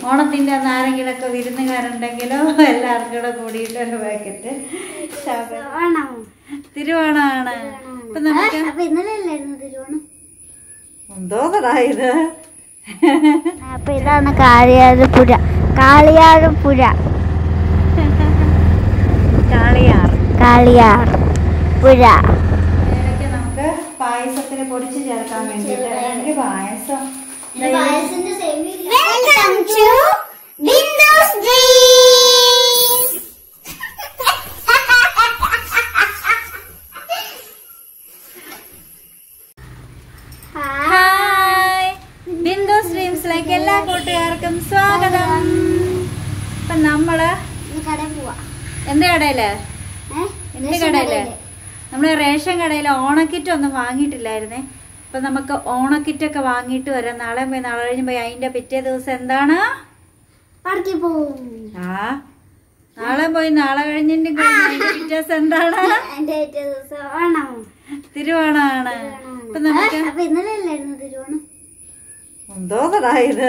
ഓണത്തിൻ്റെ അന്ന് ആരെങ്കിലുമൊക്കെ വിരുന്നുകാരുണ്ടെങ്കിലോ എല്ലാവർക്കും കൂടെ കൂടിയിട്ട് ഒരു പാക്കറ്റ് ശകലം ഓണം തിരുവോണമാണ് ഇപ്പൊ നമുക്ക് അപ്പൊ ഇന്നലെ അല്ലായിരുന്നു തിരുവോണം എന്തോന്നടാ ഇത് അപ്പൊ ഇതാണ് കാളിയാറുപുഴ കാളിയാറുപുഴ കാളിയാർ കാളിയാർ പുഴ ഇതിനൊക്കെ നമുക്ക് പായസത്തിന് പൊടിച്ച് ചേർക്കാൻ വേണ്ടിയിട്ട് എനിക്ക് payasam welcome to Bindu's dreams hi Bindu സ്ട്രീംസിലേക്ക് എല്ലാ കൂട്ടുകാർക്കും സ്വാഗതം ഇപ്പൊ നമ്മള് കടയിൽ പോവാ എന്ത് കടയില് ഏഹ് എന്ത് കടയില് നമ്മള് റേഷൻ കടയിൽ ഓണക്കിറ്റ് ഒന്നും വാങ്ങിയിട്ടില്ലായിരുന്നേ അപ്പൊ നമുക്ക് ഓണക്കിറ്റ് ഒക്കെ വാങ്ങിയിട്ട് വരാം നാളെ പോയി നാളെ കഴിഞ്ഞ് പോയി അതിന്റെ പിറ്റേ ദിവസം എന്താണ് പാർക്കിൽ പോവും ആ നാളെ പോയി നാളെ കഴിഞ്ഞിട്ട് അതിന്റെ പിറ്റേ ദിവസം എന്താണ് എന്റെ ഏറ്റവും ദിവസം ഓണം തിരുവോണമാണ് ഇപ്പൊ നമുക്ക് അപ്പൊ ഇന്നലെ അല്ലായിരുന്നു തിരുവോണം എന്തോന്നടാ ഇത്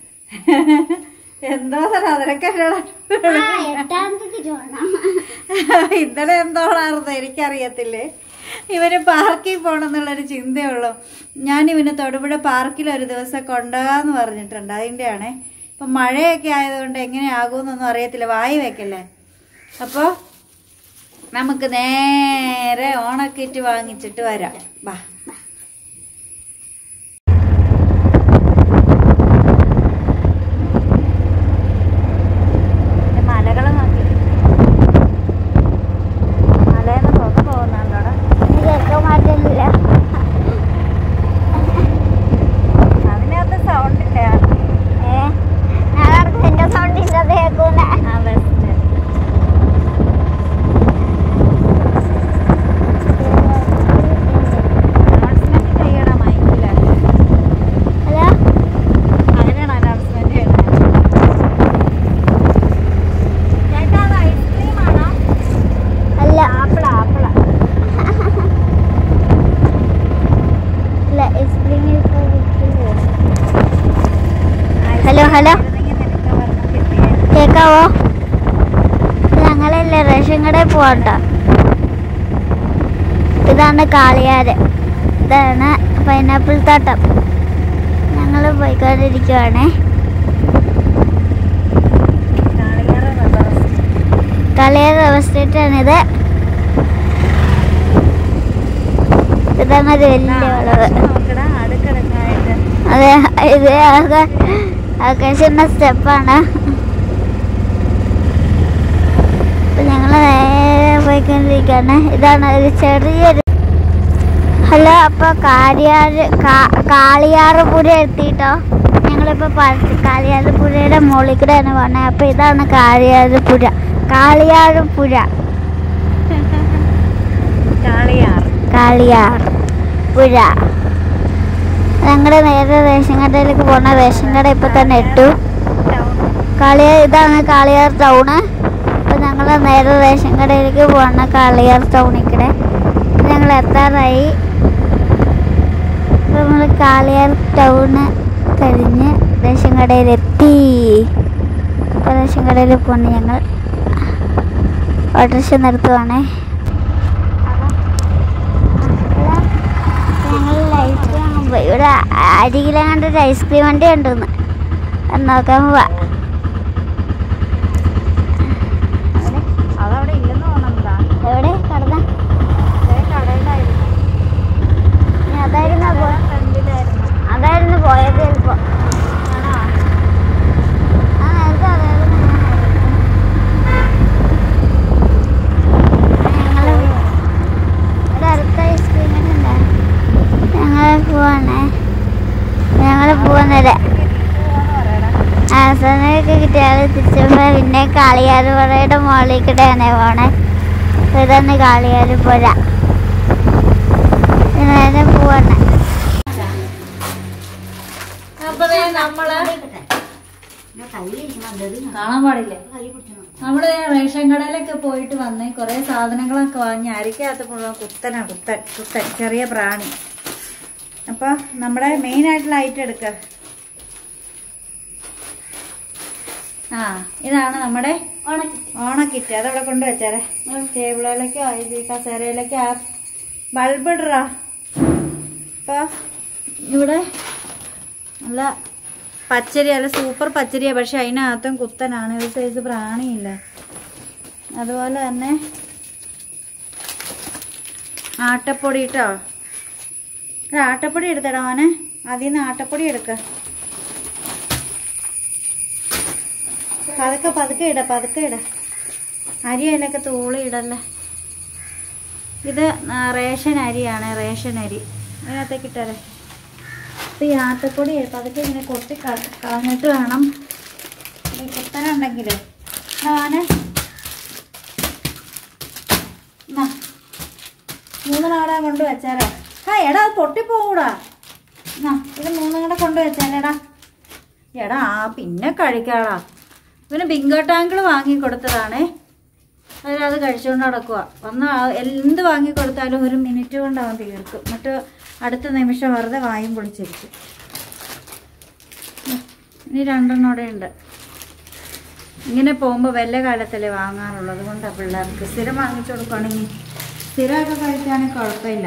എന്തോന്നടാ അതിനൊക്കെ ആ എട്ടാം തീയതി തിരുവോണം ഇന്നലെ എന്തോളായിരുന്നു എനിക്കറിയത്തില്ലേ ഇവന് പാർക്കിൽ പോകണമെന്നുള്ളൊരു ചിന്തയുള്ളൂ ഞാൻ ഇവന് തൊടുപുഴ പാർക്കിൽ ഒരു ദിവസം കൊണ്ടുപോകാന്ന് പറഞ്ഞിട്ടുണ്ട് അതിൻ്റെ ആണേ ഇപ്പം മഴയൊക്കെ ആയതുകൊണ്ട് എങ്ങനെയാകുമെന്നൊന്നും അറിയത്തില്ല വായി വെക്കല്ലേ അപ്പോൾ നമുക്ക് നേരെ ഓണക്കിറ്റ് വാങ്ങിച്ചിട്ട് വരാം വാ മലകൾ നോക്കി മലയെന്ന് പുക പോകുന്നുണ്ടോടാ എനിക്ക് കേൾക്കാൻ മാറ്റില്ല അതിനകത്ത് സൗണ്ട് ഇല്ല ഏ ഞാൻ എന്റെ സൗണ്ട് ഇല്ലാതെ കേൾക്കൂല ആ ബെസ്റ്റ് അനൗൺസ്മെന്റ് ചെയ്യണം മൈക്കില് ഹലോ അങ്ങനെയാണ് അനൗൺസ്മെന്റ് ചെയ്യണത് ചേട്ടാ അത് ഐസ്ക്രീം ആണോ അല്ല ആപ്പിള ആപ്പിള ഇല്ല ഐസ്ക്രീമിൽ ഇപ്പോൾ വിൽക്കില്ല. ഹലോ ഹലോ കേക്കാവോ ഞങ്ങളല്ലേ റേഷൻ കടയിൽ പോകണ്ട ഇതാണ് കാളിയാര് ഇതാണ് പൈനാപ്പിൾ തോട്ടം ഞങ്ങൾ പോയിക്കൊണ്ടിരിക്കുവാണേ കളിയാർ അവസ്ഥയിട്ടാണിത് ഇതാണ് ഒരു വലിയ വളവ് നോക്കടാ അടുക്കിടക്കായിട്ട് അതെ ഇത് ആകെ ആകാശന്റെ സ്റ്റെപ്പാണ് അപ്പൊ ഞങ്ങൾ നേരെ പോയിക്കൊണ്ടിരിക്കുകയാണ് ഇതാണ് ഒരു ചെറിയൊരു ഹലോ അപ്പൊ കാളിയാറ് കാ- കാളിയാറ് പുഴ എത്തിട്ടോ ഞങ്ങളിപ്പോ പ- കാളിയാറ് പുഴയുടെ മുകളിൽ കൂടെയാണ് പോണേ അപ്പൊ ഇതാണ് കാളിയാറ് പുഴ കാളിയാറ് പുഴ കാളിയാർ കാളിയാർ പുഴ ഞങ്ങളുടെ നേരെ റേഷൻ കടയിലേക്ക് പോണ റേഷൻ കട ഇപ്പൊ തന്നെ ഇട്ടു കാളിയാർ ഇതാണ് കാളിയാർ ടൗണ് അപ്പൊ ഞങ്ങൾ നേരെ റേഷൻ കടയിലേക്ക് പോണ കാളിയാർ ടൗണിൽ കൂടെ ഞങ്ങൾ എത്താറായി അപ്പൊ നമ്മൾ കാളിയാർ ടൗണ് കഴിഞ്ഞ് റേഷൻ കടയിലെത്തി അപ്പൊ റേഷൻ കടയിൽ പോണ ഞങ്ങൾ ഓട്ടോറിക്ഷ നിർത്തുവാണേ ഞങ്ങൾ ഐസ്ക്രീം പോയി ഇവിടെ അരികിലെ കണ്ടൊരു ഐസ്ക്രീം വണ്ടി ഉണ്ടെന്ന് അത് നോക്കാൻ പോവാ അതവിടെ ഇല്ലെന്ന് തോന്നുന്നതാ എവിടെ കടന്ന കടയിലായിരുന്നു അതായിരുന്നു പോ- ഫ്രണ്ടിലായിരുന്നു അതായിരുന്നു പോയത് ചിലപ്പോ ആണോ ആ നേരത്തെ അതായിരുന്നു ഞങ്ങൾ ഇവിടെ അടുത്ത ഐസ്ക്രീം ഉണ്ട് ഞങ്ങൾ പോവാണേ ഞങ്ങൾ പോകുന്നത് അവസാനമൊക്കെ കിട്ടിയാൽ തിരിച്ചപ്പോ പിന്നെ കാളിയാറുപുഴയുടെ മുകളിൽ കൂടെയാണ് പോണേ അപ്പൊ ഇതാണ് കാളിയാറുപുഴ നേരെ പോവാണ് അപ്പൊ ദേ നമ്മള് കാണാൻ പാടില്ല നമ്മള് റേഷൻ കടയിലൊക്കെ പോയിട്ട് വന്ന് കുറെ സാധനങ്ങളൊക്കെ വാങ്ങി അരിക്കകത്ത് മുഴുവൻ കുത്തനാ കുത്തൻ കുത്തൻ ചെറിയ പ്രാണി അപ്പൊ നമ്മുടെ മെയിൻ ആയിട്ടുള്ള ഐറ്റം എടുക്ക ആ ഇതാണ് നമ്മുടെ ഉണക്കി ഓണക്കിറ്റ് അതവിടെ കൊണ്ട് വെച്ചാലേ ടേബിളിലേക്കോ ഇത് കസേരയിലേക്കോ ആ ബൾബ് ഇടറാ ഇപ്പൊ ഇവിടെ നല്ല പച്ചരി അല്ല സൂപ്പർ പച്ചരിയാ പക്ഷെ അതിനകത്തും കുത്തനാണ് ഒരു സൈസ് പ്രാണിയില്ല അതുപോലെ തന്നെ ആട്ടപ്പൊടി കേട്ടോ ഒരു ആട്ടപ്പൊടി എടുത്തടാ മോനെ അതിൽ നിന്ന് ആട്ടപ്പൊടി എടുക്ക പതുക്കെ പതുക്കെ ഇട പതുക്കെ ഇട അരി അതിലൊക്കെ തൂളി ഇടല്ലേ ഇത് ആ, റേഷൻ അരിയാണ് റേഷൻ അരി അതിനകത്തേക്ക് ഇട്ടല്ലേ അപ്പൊ ഈ ആട്ടപ്പൊടി പതുക്കെ ഇങ്ങനെ കൊട്ടി ക- കളഞ്ഞിട്ട് വേണം ഈ കുത്തനുണ്ടെങ്കിലേ മോനെ എന്നാ, മൂന്ന് നാടാ കൊണ്ട് വെച്ചാലേ ആ എടാ അത് പൊട്ടിപ്പോകൂടാ എന്നാ ഇത് മൂന്നും കൂടെ കൊണ്ട് വെച്ചാലേടാ എടാ ആ പിന്നെ കഴിക്കാടാ ഇവന് ബിങ്കോ ടാങ്കിൾ വാങ്ങി കൊടുത്തതാണേ അതിലത് കഴിച്ചുകൊണ്ട് നടക്കുക വന്ന ആ- എന്ത് വാങ്ങി കൊടുത്താലും ഒരു മിനിറ്റ് കൊണ്ട് അവൻ തീർക്കും എന്നിട്ട് അടുത്ത നിമിഷം വെറുതെ വായും പൊളിച്ചിരിക്കും ഉം. ഇനി രണ്ടെണ്ണം കൂടെ ഉണ്ട് ഇങ്ങനെ പോകുമ്പോൾ വല്ല കാലത്തല്ലേ വാങ്ങാറുള്ളൂ അതുകൊണ്ടാണ് പിള്ളേർക്ക് സ്ഥിരം വാങ്ങിച്ചു കൊടുക്കുകയാണെങ്കിൽ സ്ഥിരമൊക്കെ കഴിക്കുകയാണെങ്കിൽ കുഴപ്പമില്ല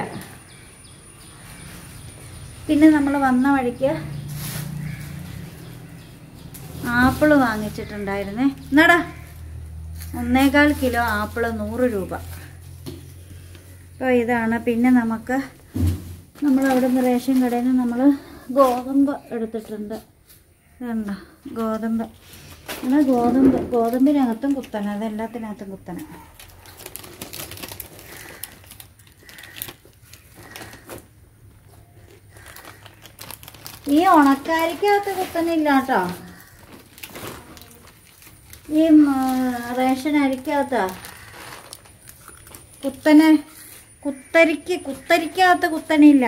പിന്നെ നമ്മൾ വന്ന വഴിക്ക് ആപ്പിള് വാങ്ങിച്ചിട്ടുണ്ടായിരുന്നേ എന്നാടാ ഒന്നേകാൽ കിലോ ആപ്പിള് നൂറ് രൂപ അപ്പോൾ ഇതാണ് പിന്നെ നമുക്ക് നമ്മൾ അവിടെ നിന്ന് റേഷൻ കടയിൽ നിന്ന് നമ്മൾ ഗോതമ്പ് എടുത്തിട്ടുണ്ട് ഇതുണ്ടോ ഗോതമ്പ് എന്നാൽ ഗോതമ്പ് ഗോതമ്പിനകത്തും കുത്തന അതെല്ലാത്തിനകത്തും കുത്തന ഈ ഉണക്കാരിക്കകത്ത് കുത്തനില്ല കേട്ടോ ഈ മ, റേഷൻ അരിക്കകത്താ കുത്തനെ കുത്തരിക്ക് കുത്തരിക്കകത്ത് കുത്തനില്ല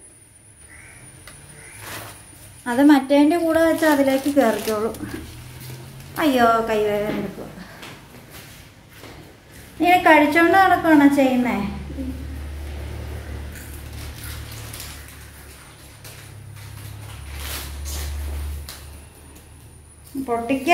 അത് മറ്റേൻ്റെ കൂടെ വെച്ചാൽ അതിലേക്ക് കയറിക്കോളൂ അയ്യോ കൈ വേദന എടുക്കുക നീ കഴിച്ചോണ്ട് നടക്കുകയാണോ ചെയ്യുന്നേ പൊട്ടിക്ക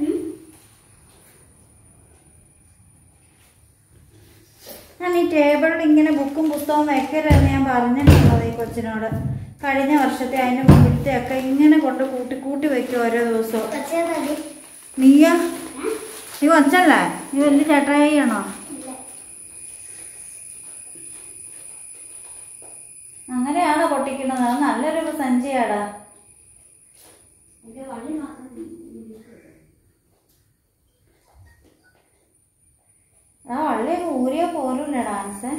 ഞാൻ ഈ ടേബിളിൽ ഇങ്ങനെ ബുക്കും പുസ്തകവും വെക്കരുതെന്ന് ഞാൻ പറഞ്ഞിട്ടുള്ളത് ഈ കൊച്ചിനോട് കഴിഞ്ഞ വർഷത്തെ അതിൻ്റെ മുമ്പിലത്തെ ഒക്കെ ഇങ്ങനെ കൊണ്ട് കൂട്ടി കൂട്ടി വെക്കും ഓരോ ദിവസവും നീയാ നീ കൊച്ചല്ലേ നീ വലിയ ചേട്ടായിയാണോ അങ്ങനെയാണോ പൊട്ടിക്കുന്നത് അത് നല്ലൊരു സഞ്ചിയാടാ ആ വള്ളി ഊരിയ പോലുമില്ല ഡാൻസ്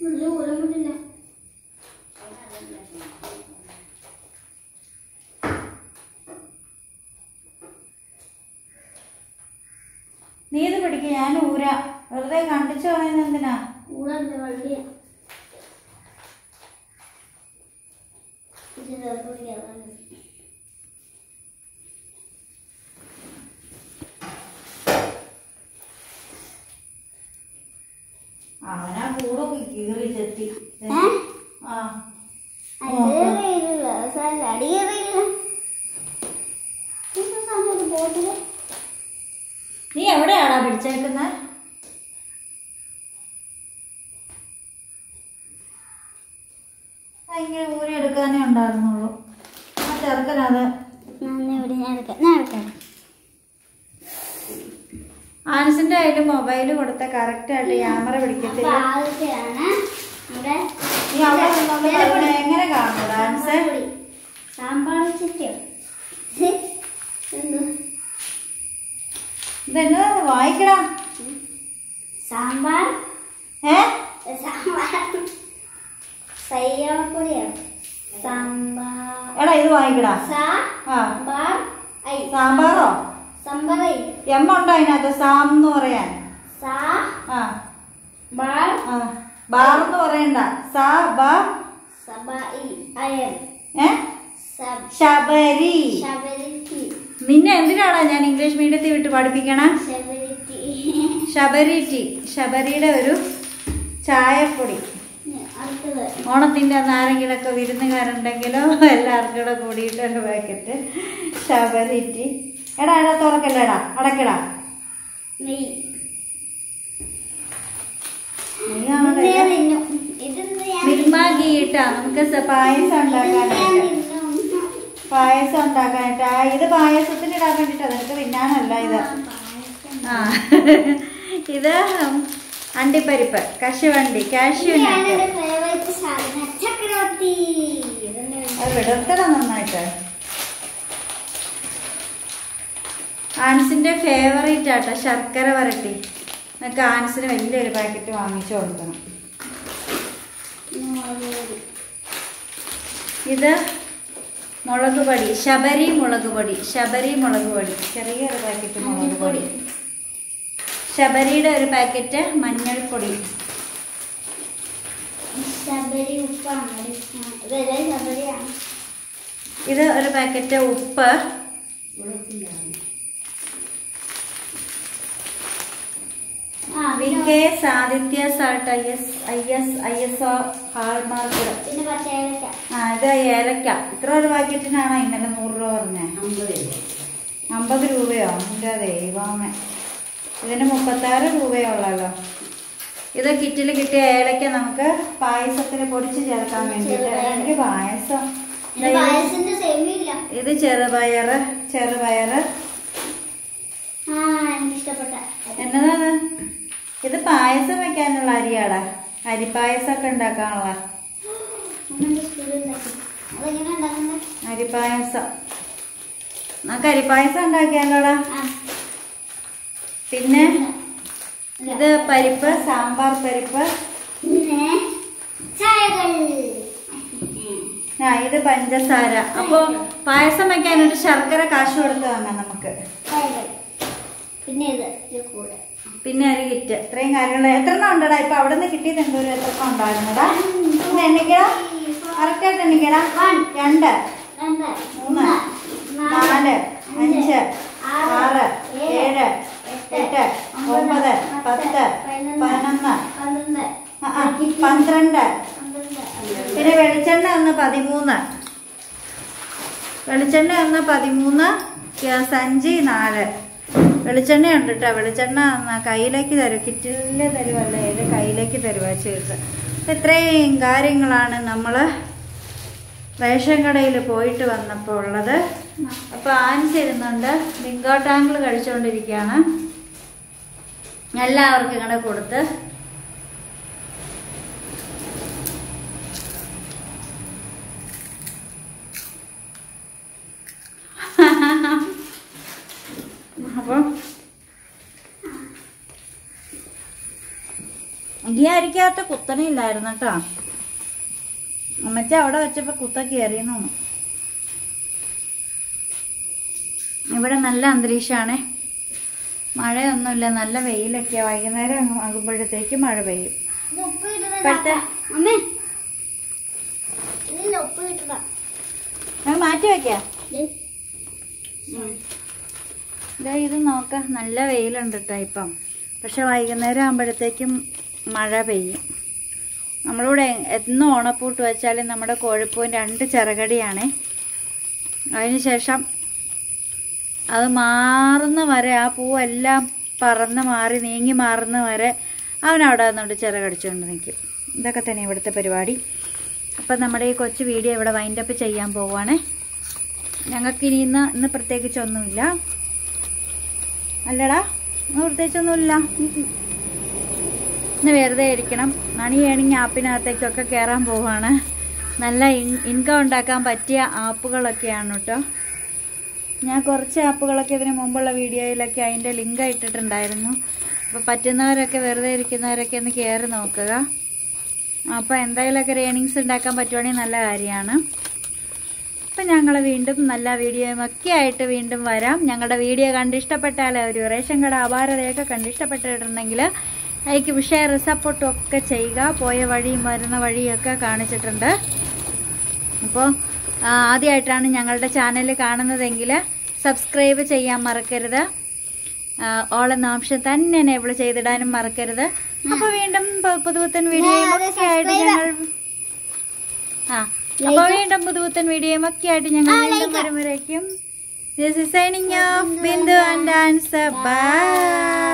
നീ ഇത് പിടിക്കും ഞാൻ ഊരാ വെറുതെ കണ്ടിച്ചു കളയുന്നത് എന്തിനാ അവനാ കൂടെ കീറി ചെത്തി ആ നീ എവിടെയാടാ പിടിച്ചേക്കുന്നത് ഇങ്ങനെ ഊരി എടുക്കാനേ ഉണ്ടായിരുന്നുള്ളൂ ആ ചെറുക്കനത് ആൻസിന്റെ കയ്യിൽ മൊബൈൽ കൊടുത്ത കറക്റ്റ് ആയിട്ട് ക്യാമറ പിടിക്കത്തില്ല നീ അവിടെ നിന്നോണ്ട് പറഞ്ഞ എങ്ങനെ കാണും ഡാൻസ് സാമ്പാർ ചിറ്റോ എന്തോ ഇതെന്നതാ വായിക്കടാ സാമ്പാർ ഏ സാമ്പാർ സയ്യാപ്പൊടിയാണ് സാമ്പാർ എടാ ഇത് വായിക്കടാ ആ സാമ്പാർ ഐ സാമ്പാറോ സാമ്പാർ ഐ എം ഉണ്ടോ അതിനകത്ത് സാം എന്ന് പറയാൻ സാ ആ ബാർ ആ ബാർ എന്ന് പറയണ്ട സാ ബ സബ ഇ അയൻ ഏ സബ് ശബരി ശബരിറ്റി നിന്നെ എന്തിനാണ് ഞാൻ ഇംഗ്ലീഷ് മീഡിയത്തിൽ വിട്ട് പഠിപ്പിക്കണ ശബരിറ്റി ശബരി ടീ ശബരിയുടെ ഒരു ചായപ്പൊടി അടുത്തത് ഓണത്തിൻ്റെ അന്ന് ആരെങ്കിലുമൊക്കെ വിരുന്നുകാരുണ്ടെങ്കിലോ എല്ലാവർക്കും കൂടെ കൂടിയിട്ട് ഒരു പാക്കറ്റ് ശബരി ടീ എടാ എടാ തുറക്കല്ലേടാ അടക്കടാ നെയ്യ് നെയ്യാണോ ഇത് ഇത്? തിന്നും. ഇത് ഞാൻ മിൽമ ഗീ ഇട്ടാ നമുക്ക് സ- പായസം ഉണ്ടാക്കാനായിട്ട് തിന്നും. പായസം ഉണ്ടാക്കാനായിട്ട് ആ ഇത് പായസത്തിന് ഇടാൻ വേണ്ടിട്ടാ നിനക്ക് തിന്നാനല്ല ഇത് ആ ഇത് അണ്ടിപ്പരിപ്പ് കശുവണ്ടി കാഷ്യൂ ഇതാണ് നട്ട് എൻ്റെ favorite സാധനം. ചക്രവർത്തി ഇതെന്നെ അത് വിടർത്തട നന്നായിട്ട് ആൻസിന്റെ ഫേവറേറ്റ് ആട്ടോ ശർക്കര വരട്ടി നമുക്ക് ആൻസിന് വലിയൊരു പാക്കറ്റ് വാങ്ങിച്ചു കൊടുക്കണം മുളക് ഇത് മുളക് പൊടി ശബരി മുളക് പൊടി ശബരി മുളക് പൊടി ചെറിയൊരു പാക്കറ്റ് മുളക് പൊടി ശബരിയുടെ ഒരു പാക്കറ്റ് മഞ്ഞൾപ്പൊടി ശബരി ഉപ്പാണ് ഇതെല്ലാം ശബരിയാണ് ഇത് ഒരു പാക്കറ്റ് ഉപ്പ് ആ വി പിന്നെ കെ സാദിത്യ salt I S I S I S O hallmark പിന്നെ പച്ചേലക്ക ആ ഇത് ഏലക്ക ഇത്ര ഒരു പാക്കറ്റിനാണോ ഇന്നലെ നൂറ് രൂപ പറഞ്ഞേ അമ്പത് രൂപയോ എൻ്റെ ദൈവമേ ഇതിന് മുപ്പത്താറ് രൂപയേ ഉള്ളല്ലോ ഇത് കിറ്റിൽ കിട്ടിയ ഏലക്ക നമുക്ക് പായസത്തിന് പൊടിച്ച് ചേർക്കാൻ വേണ്ടിയിട്ട് എനിക്ക് പായസം പിന്നെ പായസത്തിന്റെ സെമിയില്ല ഇത് ചെറുപയറ് ചെറുപയറ് ആ എനിക്ക് ഇഷ്ടപ്പെട്ട എന്നതാണ് ഇത് പായസം വെക്കാനുള്ള അരിയാടാ അരിപ്പായസമൊക്കെ ഉണ്ടാക്കാനുള്ള ഒന്നെന്റെ സ്കൂളിൽ ഉണ്ടാക്കി അതെങ്ങനെ ഉണ്ടാക്കുന്നത് അരിപ്പായസം നമുക്ക് അരിപ്പായസം ഉണ്ടാക്കിയാലോടാ ആ പിന്നെ ഇത് പരിപ്പ് സാമ്പാർ പരിപ്പ് പിന്നെ ചായകൾ ആ ഇത് പഞ്ചസാര അപ്പൊ പായസം വെക്കാനൊരു ശർക്കര കാശ് കൊടുത്ത് വാങ്ങാം നമുക്ക് ചായകൾ പിന്നെ ഇത് ഇത് കൂടെ പിന്നെ ഒരു കിറ്റ് ഇത്രയും കാര്യങ്ങൾ എത്ര എണ്ണം ഉണ്ടടാ ഇപ്പൊ അവിടെ നിന്ന് കിട്ടിയത് എന്തോരം എത്ര എണ്ണം ഉണ്ടായിരുന്നടാ ഒന്ന് എണ്ണിക്കടാ കറക്റ്റായിട്ട് എണ്ണിക്കടാ രണ്ട് രണ്ട് മൂന്ന് നാല് അഞ്ച് ആറ് ഏഴ് എട്ട് ഒമ്പത് പത്ത് പതിനൊന്ന് പന്ത്രണ്ട് ആ, ആ, പന്ത്രണ്ട് പന്ത്രണ്ട് പിന്നെ വെളിച്ചെണ്ണ ഒന്ന് പതിമൂന്ന് വെളിച്ചെണ്ണ ഒന്ന് പതിമൂന്ന് ഗ്യാ- സഞ്ചി നാല് വെളിച്ചെണ്ണ ഉണ്ട് കേട്ടോ വെളിച്ചെണ്ണ ന- കയ്യിലേക്ക് തരും കിറ്റില് തരുമല്ലേ ഇത് കയ്യിലേക്ക് തരുക ചേർത്ത് അപ്പം ഇത്രയും കാര്യങ്ങളാണ് നമ്മൾ റേഷൻ കടയിൽ പോയിട്ട് വന്നപ്പോൾ ഉള്ളത് അപ്പോൾ ആൻസ് ഇരുന്നുണ്ട് ബിങ്കോ ടാങ്കിൾ കഴിച്ചുകൊണ്ടിരിക്കുകയാണ് എല്ലാവർക്കും ഇങ്ങനെ കൊടുത്ത് അപ്പം ഈ അരിക്കകത്ത് കുത്തനയില്ലായിരുന്നു കേട്ടോ അമ്മച്ച അവിടെ വെച്ചപ്പോ കുത്ത കയറിയെന്നു ഇവിടെ നല്ല അന്തരീക്ഷമാണേ മഴയൊന്നുമില്ല നല്ല വെയിലൊക്കെയാ വൈകുന്നേരം ആകുമ്പോഴത്തേക്ക് മഴ പെയ്യും ഇത് ഉപ്പ് കിട്ടുന്ന ഇപ്പോഴത്തെ അമ്മേ ഇതില്ല ഉപ്പ് കിട്ടുക നമുക്ക് മാറ്റി വെക്കാം ഇതാ ഇത് നോക്ക നല്ല വെയിലുണ്ട് കേട്ടോ ഇപ്പം പക്ഷെ വൈകുന്നേരം ആകുമ്പോഴത്തേക്കും മഴ പെയ്യും നമ്മളിവിടെ എന്നും ഓണപ്പൂട്ട് വെച്ചാലും നമ്മുടെ കോഴിപ്പൂവിന് രണ്ട് ചിറകടിയാണേ അതിനുശേഷം അത് മാറുന്ന വരെ ആ പൂവെല്ലാം പറന്ന് മാറി നീങ്ങി മാറുന്ന വരെ അവൻ അവിടെ നിന്നുകൊണ്ട് ചിറകടിച്ചുകൊണ്ട് നിൽക്കും ഇതൊക്കെ തന്നെ ഇവിടുത്തെ പരിപാടി അപ്പം നമ്മുടെ ഈ കൊച്ചു വീഡിയോ ഇവിടെ വൈൻഡപ്പ് ചെയ്യാൻ പോവുകയാണേ ഞങ്ങൾക്ക് ഇനി ഇന്ന് ഇന്ന് പ്രത്യേകിച്ചൊന്നുമില്ല അല്ലടാ ഇന്ന് പ്രത്യേകിച്ചൊന്നുമില്ല ഇന്ന് വെറുതെ ഇരിക്കണം മണി ഏണിങ് ആപ്പിനകത്തേക്കൊക്കെ കയറാൻ പോവാണ് നല്ല ഇൻകം ഉണ്ടാക്കാൻ പറ്റിയ ആപ്പുകളൊക്കെയാണ് കേട്ടോ ഞാൻ കുറച്ച് ആപ്പുകളൊക്കെ ഇതിന് മുമ്പുള്ള വീഡിയോയിലൊക്കെ അതിൻ്റെ ലിങ്ക് ഇട്ടിട്ടുണ്ടായിരുന്നു അപ്പോൾ പറ്റുന്നവരൊക്കെ വെറുതെ ഇരിക്കുന്നവരൊക്കെ ഒന്ന് കയറി നോക്കുക അപ്പോൾ എന്തായാലുമൊക്കെ ഒരു ഏണിങ്സ് ഉണ്ടാക്കാൻ പറ്റുവാണെങ്കിൽ നല്ല കാര്യമാണ് അപ്പം ഞങ്ങൾ വീണ്ടും നല്ല വീഡിയോയും ഒക്കെ ആയിട്ട് വീണ്ടും വരാം ഞങ്ങളുടെ വീഡിയോ കണ്ട് ഇഷ്ടപ്പെട്ടാൽ ഒരു റേഷൻ കട അപാരതയൊക്കെ കണ്ട് ഇഷ്ടപ്പെട്ടിട്ടുണ്ടെങ്കിൽ ലൈക്ക് ഷെയർ സപ്പോർട്ടും ഒക്കെ ചെയ്യുക പോയ വഴിയും വരുന്ന വഴിയൊക്കെ കാണിച്ചിട്ടുണ്ട് അപ്പോൾ ആദ്യമായിട്ടാണ് ഞങ്ങളുടെ ചാനൽ കാണുന്നതെങ്കിൽ സബ്സ്ക്രൈബ് ചെയ്യാൻ മറക്കരുത് ഓൾ എന്ന ഓപ്ഷൻ തന്നെ എനേബിൾ ചെയ്തിടാനും മറക്കരുത് അപ്പൊ വീണ്ടും പു- പുതുപുത്തൻ വീഡിയോയും അതെ, ഒക്കെ ആയിട്ട് subscribe. ഞങ്ങൾ ആ അപ്പൊ വീണ്ടും പുതുപുത്തൻ വീഡിയോയും ഒക്കെ ആയിട്ട് ഞങ്ങൾ വീണ്ടും വരുമ്പോഴേക്കും This is signing off. Bindu and Dancer. Bye.